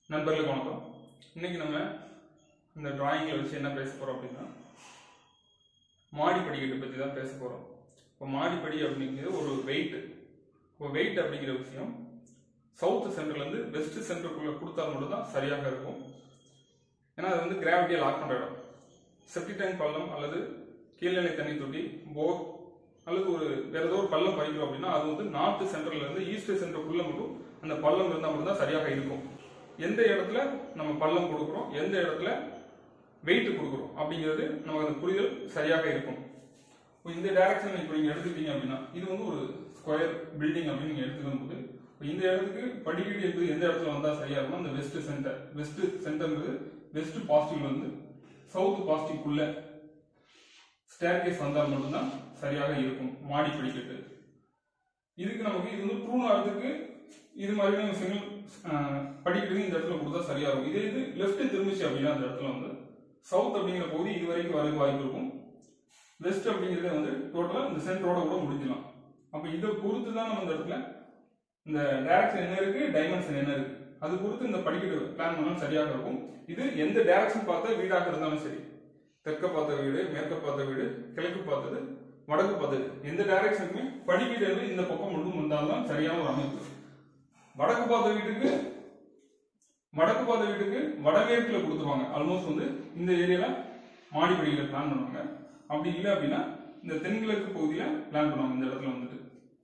நண்பர்களுக்கு வணக்கம் இன்னைக்கு நம்ம இந்த டிராயிங்கில் வச்சு என்ன பேச போகிறோம் அப்படின்னா மாடி படிக்கட்டு பற்றி தான் பேச போகிறோம் இப்போ மாடிப்படி அப்படிங்கிறது ஒரு வெயிட் இப்போ வெயிட் அப்படிங்கிற விஷயம் சவுத் சென்டர்லேருந்து வெஸ்ட் சென்டருக்குள்ளே கொடுத்தா மட்டும் தான் சரியாக இருக்கும் ஏன்னா அது வந்து கிராவிட்டியை லாக் பண்ணுற இடம் செப்டி டேங்க் பள்ளம் அல்லது கீழ்நிலை தண்ணி தொட்டி போர் அல்லது ஒரு வேற ஏதோ ஒரு பள்ளம் பறிக்கிறோம் அப்படின்னா அது வந்து நார்த் சென்டர்ல இருந்து ஈஸ்ட் சென்டருக்குள்ள மட்டும் அந்த பள்ளம் இருந்தால் மட்டும் தான் சரியாக இருக்கும் எந்த இடத்துல நம்ம பள்ளம் கொடுக்குறோம் எந்த இடத்துல வெயிட் கொடுக்குறோம் அப்படிங்கிறது நமக்கு அந்த புரிதல் சரியாக இருக்கும் இப்போ இந்த டைரக்ஷன் இப்போ நீங்க எடுத்துக்கிட்டீங்க அப்படின்னா இது வந்து ஒரு ஸ்கொயர் பில்டிங் அப்படின்னு நீங்க எடுத்துக்கும் போது இப்போ இந்த இடத்துக்கு படிக்கட்டு என்பது எந்த இடத்துல வந்தா சரியா இருக்கும் அந்த வெஸ்ட் சென்டர் வெஸ்ட் சென்டர்ங்கிறது வெஸ்ட் பாசிட்டிவ்ல இருந்து சவுத் பாசிட்டிவ்க்குள்ள ஸ்டேர்கேஸ் வந்தால் மட்டும்தான் சரியாக இருக்கும் மாடி படிக்கட்டு இதுக்கு நமக்கு இது வந்து ட்ரூ நார்த்துக்கு இது மாதிரியான சிங்கிள் படிக்கிறது இந்த இடத்துல கொடுத்தா சரியா இருக்கும் இதே இது லெஃப்ட் திரும்பிச்சு அப்படின்னா அந்த இடத்துல வந்து சவுத் அப்படிங்கிற பகுதி இது வரைக்கும் வரதுக்கு வாய்ப்பு இருக்கும் வெஸ்ட் அப்படிங்கிறத வந்து டோட்டலா இந்த சென்டரோட கூட முடிஞ்சிடலாம் அப்ப இதை பொறுத்து தான் நம்ம இந்த இடத்துல இந்த டைரக்ஷன் என்ன இருக்கு டைமென்ஷன் என்ன இருக்கு அது பொறுத்து இந்த படிக்கட்டு பிளான் பண்ணாலும் சரியாக இருக்கும் இது எந்த டைரக்ஷன் பார்த்த வீடாக இருந்தாலும் சரி தெற்க பார்த்த வீடு மேற்க பார்த்த வீடு கிழக்கு பார்த்தது வடக்கு பார்த்தது எந்த டைரக்ஷனுக்குமே படிக்கட்டு வந்து இந்த பக்கம் மட்டும் வந்தால்தான் சரியான ஒரு அமைப்பு வடக்கு பார்த்த வீட்டுக்கு வடக்கு பார்த்த வீட்டுக்கு வடமேற்குல கொடுத்துருவாங்க ஆல்மோஸ்ட் வந்து இந்த ஏரியால மாடி படிக்கல பிளான் பண்ணுவாங்க அப்படி இல்லை அப்படின்னா இந்த தென்கிழக்கு பகுதியில பிளான் பண்ணுவாங்க இந்த இடத்துல வந்துட்டு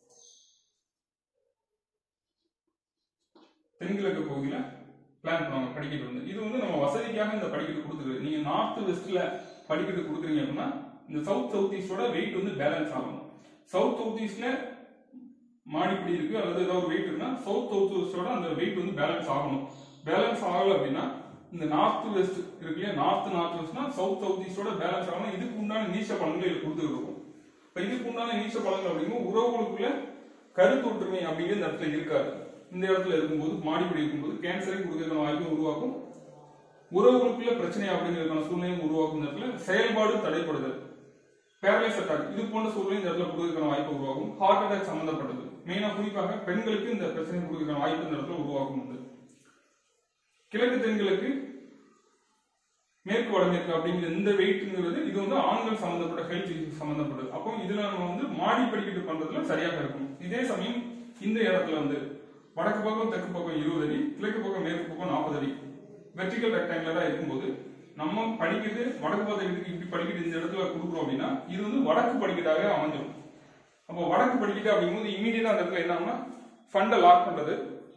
தென்கிழக்கு பகுதியில பிளான் பண்ணுவாங்க படிக்கட்டு வந்து இது வந்து நம்ம வசதிக்காக இந்த படிக்கட்டு கொடுத்துருக்கு நீங்க நார்த் வெஸ்ட்ல படிக்கட்டு கொடுக்குறீங்க அப்படின்னா இந்த சவுத் சவுத் ஈஸ்டோட வெயிட் வந்து பேலன்ஸ் ஆகணும் சவுத் சவுத் ஈஸ்ட்ல மாடிப்படி இருக்கு அல்லது ஏதாவது வெயிட் இருக்குன்னா சவுத் சவுத் வெஸ்டோட அந்த வெயிட் வந்து பேலன்ஸ் ஆகணும் பேலன்ஸ் ஆகல அப்படின்னா இந்த நார்த் வெஸ்ட் இருக்கு இல்லையா நார்த் நார்த் வெஸ்ட்னா சவுத் சவுத் ஈஸ்டோட பேலன்ஸ் ஆகணும் இதுக்கு உண்டான நீச்ச பலன்களை இதுல கொடுத்துருக்கும் இப்ப இதுக்கு உண்டான நீச்ச பலன்கள் அப்படிங்கும் உறவுகளுக்குள்ள கருத்து ஒற்றுமை அப்படிங்கிற இந்த இடத்துல இருக்காது இந்த இடத்துல இருக்கும்போது மாடிப்படி இருக்கும்போது கேன்சரை கொடுக்கறதுக்கான வாய்ப்பை உருவாக்கும் உறவுகளுக்குள்ள பிரச்சனை அப்படிங்கிறதுக்கான சூழ்நிலையும் உருவாக்கும் இந்த இடத்துல செயல்பாடு தடைப்படுதல் பேரலைஸ் அட்டாக் இது போன்ற சூழ்நிலை இந்த இடத்துல கொடுக்கறதுக்கான வாய்ப்பு உருவாகும் ஹார்ட் அட்டாக் சம்பந்தப்பட்டது மெயினா குறிப்பாக பெண்களுக்கு இந்த பிரச்சனை கொடுக்கறதுக்கான வாய்ப்பு இந்த இடத்துல உருவாக்கும் வந்து கிழக்கு தென்கிழக்கு மேற்கு வடமேற்கு அப்படிங்கிற இந்த வெயிட்ங்கிறது இது வந்து ஆண்கள் சம்பந்தப்பட்ட ஹெல்த் இஷ்யூ சம்பந்தப்பட்டது அப்போ இதுல நம்ம வந்து மாடி படிக்கட்டு பண்றதுல சரியாக இருக்கும் இதே சமயம் இந்த இடத்துல வந்து வடக்கு பக்கம் தெற்கு பக்கம் இருபது அடி கிழக்கு பக்கம் மேற்கு பக்கம் நாற்பது அடி வெர்டிகல் ரெக்டாங்குலரா இருக்கும்போது நம்ம படிக்கட்டு வடக்கு பக்கத்துக்கு இப்படி படிக்கட்டு இந்த இடத்துல கொடுக்குறோம் அப்படின்னா இது வந்து வடக்கு படிக்கட்டாக அமைஞ்சிடும் அப்போ வடக்கு படிக்கட்டு அப்படிங்கும்போது இமீடியட்டா அந்த இடத்துல என்ன ஆகும்னா ஃபண்டை லாக் பண்றது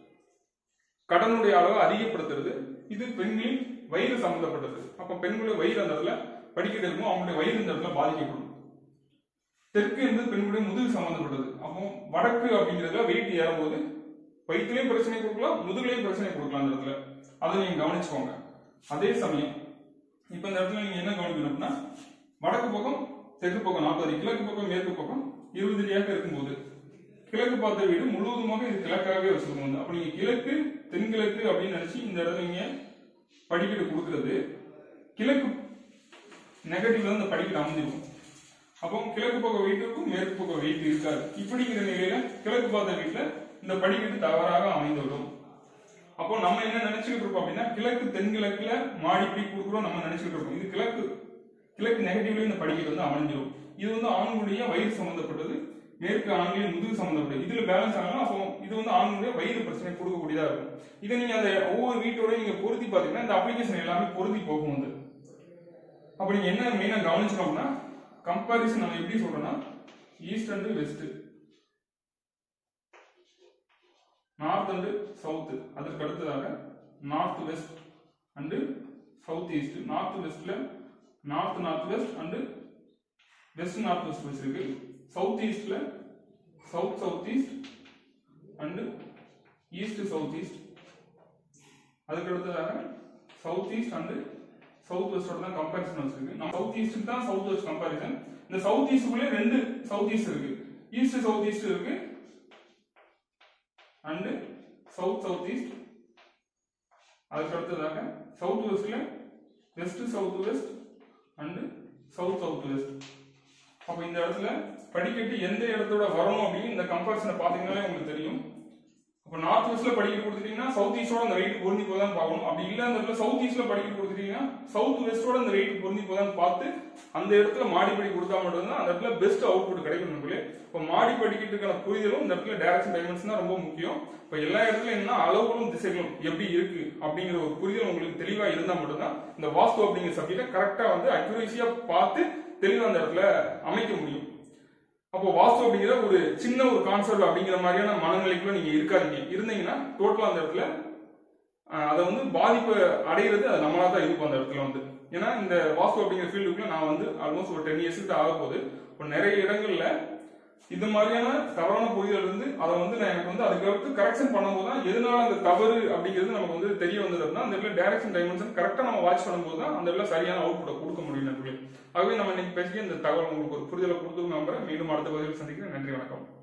கடனுடைய அளவை அதிகப்படுத்துறது இது பெண்களின் வயிறு சம்பந்தப்பட்டது அப்ப பெண்களுடைய வயிறு அந்த இடத்துல படிக்கட்டு இருக்கும் அவங்களுடைய வயிறு இந்த இடத்துல பாதிக்கப்படும் தெற்கு என்பது பெண்களுடைய முதுகு சம்பந்தப்பட்டது அப்போ வடக்கு அப்படிங்கிறதுல வெயிட் ஏறும்போது வயிற்றுலயும் பிரச்சனை கொடுக்கலாம் முதுகுலையும் பிரச்சனை கொடுக்கலாம் அந்த இடத்துல அதை நீங்க கவனிச்சுக்கோங்க அதே சமயம் இப்ப இந்த இடத்துல நீங்க என்ன கவனிக்கணும் அப்படின்னா வடக்கு பக்கம் தெற்கு பக்கம் நாற்பது அடி கிழக்கு பக்கம் மேற்கு பக்கம் இருபது அடியாக இருக்கும்போது கிழக்கு பார்த்த வீடு முழுவதுமாக இது கிழக்காகவே வச்சிருக்கணும் அப்ப நீங்க கிழக்கு தென்கிழக்கு அப்படின்னு நினைச்சு இந்த இடத்துல நீங்க படிக்கட்டு கொடுக்கறது கிழக்கு நெகட்டிவ்ல இந்த படிக்கட்டு அமைஞ்சிருக்கும் அப்போ கிழக்கு பக்கம் வெயிட் இருக்கும் மேற்கு பக்கம் வெயிட் இருக்காது இப்படிங்கிற நிலையில கிழக்கு பார்த்த வீட்டுல இந்த படிக்கட்டு தவறாக அமைந்துவிடும் அப்போ நம்ம என்ன நினைச்சுக்கிட்டு இருக்கோம் அப்படின்னா கிழக்கு தென்கிழக்குல மாடிப்படி கொடுக்குறோம் நம்ம நினைச்சுக்கிட்டு இருக்கோம் இது கிழக்கு கிழக்கு நெகட்டிவ்ல இந்த படிக்கட்டு வந்து அமைஞ்சிடும் இது வந்து ஆண்களுடைய வயிறு சம்பந்தப்பட்டது மேற்கு ஆண்களின் முதுகு சம்பந்தப்பட்டது இதுல பேலன்ஸ் ஆகலாம் அப்போ இது வந்து ஆண்களுடைய வயிறு பிரச்சனை கொடுக்கக்கூடியதா இருக்கும் இதை நீங்க அந்த ஒவ்வொரு வீட்டோட நீங்க பொருத்தி பாத்தீங்கன்னா இந்த அப்ளிகேஷன் எல்லாமே பொருத்தி போகும் வந்து அப்ப நீங்க என்ன மெயினா கவனிச்சோம்னா கம்பாரிசன் நம்ம எப்படி சொல்றோம்னா east and west north and south அதற்கு அடுத்ததாக north west and south east north வெஸ்ட்ல north north west and west north west வச்சிருக்கு சவுத் ஈஸ்ட்ல south south east and east south east அதுக்கு அடுத்ததாக சவுத் ஈஸ்ட் அண்டு சவுத் வெஸ்டோட தான் comparison வச்சிருக்கு நம்ம சவுத் ஈஸ்ட் தான் சவுத் வெஸ்ட் கம்பாரிசன் இந்த சவுத் ஈஸ்டுக்குள்ளே ரெண்டு சவுத் ஈஸ்ட் இருக்கு ஈஸ்ட் சவுத் ஈஸ்ட் இருக்கு அண்டு சவுத் சவுத் ஈஸ்ட் அதுக்கு அடுத்ததாக சவுத் வெஸ்ட்ல west south west and south south west அப்ப இந்த இடத்துல படிக்கட்டு எந்த இடத்தோட வரணும் அப்படின்னு இந்த கம்பாரிசனை பாத்தீங்கன்னாலே உங்களுக்கு தெரியும் அப்ப நார்த் வெஸ்ட்ல படிக்க கொடுத்துட்டீங்கன்னா சவுத் ஈஸ்டோட அந்த வெயிட் பொருந்தி போதான் பார்க்கணும் அப்படி இல்ல அந்த இடத்துல சவுத் ஈஸ்ட்ல படிக்க கொடுத்துட்டீங்கன்னா சவுத் வெஸ்டோட அந்த வெயிட் பொருந்தி போதான் பார்த்து அந்த இடத்துல மாடிப்படி கொடுத்தா மட்டும்தான் அந்த இடத்துல பெஸ்ட் அவுட்புட் கிடைக்கும் நம்மளே இப்போ மாடி படிக்கிறதுக்கான புரிதலும் இந்த இடத்துல டைரக்ஷன் டைமென்ஷன் தான் ரொம்ப முக்கியம் இப்போ எல்லா இடத்துலயும் என்ன அளவுகளும் திசைகளும் எப்படி இருக்கு அப்படிங்கிற ஒரு புரிதல் உங்களுக்கு தெளிவா இருந்தா மட்டும்தான் இந்த வாஸ்து அப்படிங்கிற சப்ஜெக்டை கரெக்டா வந்து அக்யூரேசியா பார்த்து தெளிவா அந்த இடத்துல அமைக்க முடியும் அப்போ வாஸ்து அப்படிங்கிற ஒரு சின்ன ஒரு கான்செப்ட் அப்படிங்கிற மாதிரியான மனநிலைக்குள்ள நீங்க இருக்காதீங்க இருந்தீங்கன்னா டோட்டலா அந்த இடத்துல அஹ், அதை வந்து பாதிப்பு அடைகிறது அது நம்மளா தான் இருக்கும் அந்த இடத்துல வந்து ஏன்னா இந்த வாஸ்து அப்படிங்கிற ஃபீல்டுக்குள்ள நான் வந்து ஆல்மோஸ்ட் ஒரு டென் இயர்ஸ்க்கு ஆக போகுது இப்போ நிறைய இடங்கள்ல இந்த மாதிரியான தவறான புரிதல் இருந்து அதை வந்து நான் எனக்கு வந்து அதுக்கடுத்து கரெக்ஷன் பண்ணும்போது தான் எதனால அந்த தவறு அப்படிங்கிறது நமக்கு வந்து தெரிய வந்தது அப்படின்னா அந்த இடத்துல டைரக்ஷன் டைமென்ஷன் கரெக்டாக நம்ம வாட்ச் பண்ணும்போது தான் அந்த இடத்துல சரியான அவுட்புட்டை கொடுக்க முடியும் நண்பர்களே ஆகவே நம்ம இன்னைக்கு பேசிய இந்த தகவல் உங்களுக்கு ஒரு புரிதலை கொடுத்து நம்புறேன் மீண்டும் அடுத்த பதிவில் சந்திக்கிறேன் நன்றி வணக்கம்